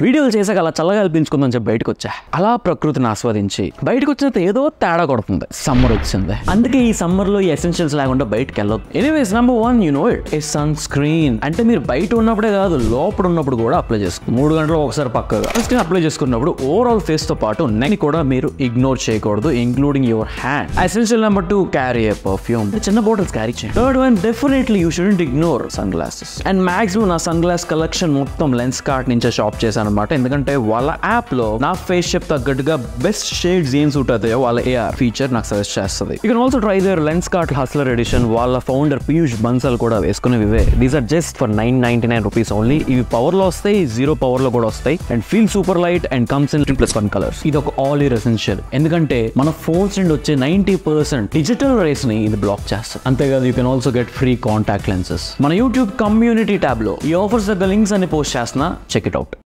వీడియోలు చేసాక అలా చల్లగా కల్పించుకుందని చెప్పి బయటకు వచ్చా అలా ప్రకృతిని ఆస్వాదించి బయటకు వచ్చినంత ఏదో తేడా కొడుతుంది సమ్మర్ వచ్చింది అందుకే ఈ సమ్మర్ లో ఈ ఎసెన్షియల్స్ లేకుండా బయటకి వెళ్ళదు anyways number one you know it a sunscreen అంటే మీరు బయట ఉన్నప్పుడే కాదు లోపల ఉన్నప్పుడు కూడా అప్లై చేసుకో మూడు గంటలు ఒకసారి పక్కగా ఫస్ట్ అప్లై చేసుకున్నప్పుడు ఓవరాల్ ఫేస్ తో పాటు నెక్ కూడా మీరు ఇగ్నోర్ చేయకూడదు including your hand essential number two carry a perfume చిన్న బాటిల్స్ క్యారీ చేయండి third one definitely you shouldn't ignore sunglasses and maximum నా సన్ గ్లాస్ కలెక్షన్ మొత్తం లెన్స్ కార్ట్ నుంచే షాప్ చేశాను అనమాట ఎందుకంటే వాళ్ళ యాప్ లో నా ఫేస్ షేప్ తగ్గట్టుగా బెస్ట్ షేడ్స్ ఏం సూట్ అవుతాయో వాళ్ళ ఏఆర్ ఫీచర్ నాకు సజెస్ట్ చేస్తుంది you can also try their Lenskart hustler edition వాళ్ళ ఫౌండర్ పీయూష్ బన్సల్ కూడా వేసుకునేవి ఇవే these are just for nine ninety nine rupees only ఇవి పవర్ లో వస్తాయి జీరో పవర్ లో కూడా వస్తాయి and feel super light and comes in plus one colours ఇది ఒక ఆల్ ఇయర్ ఎసెన్షియల్ ఎందుకంటే మన ఫోన్స్ నుండి వచ్చే నైన్టీ పర్సెంట్ డిజిటల్ రేస్ ని ఇది బ్లాక్ చేస్తుంది అంతేకాదు you can also get free contact lenses మన యూట్యూబ్ కమ్యూనిటీ ట్యాబ్ లో ఈ ఆఫర్స్ దగ్గర లింక్స్ అన్ని పోస్ట్ చేస్తున్నా చెక్ ఇట్ అవుట్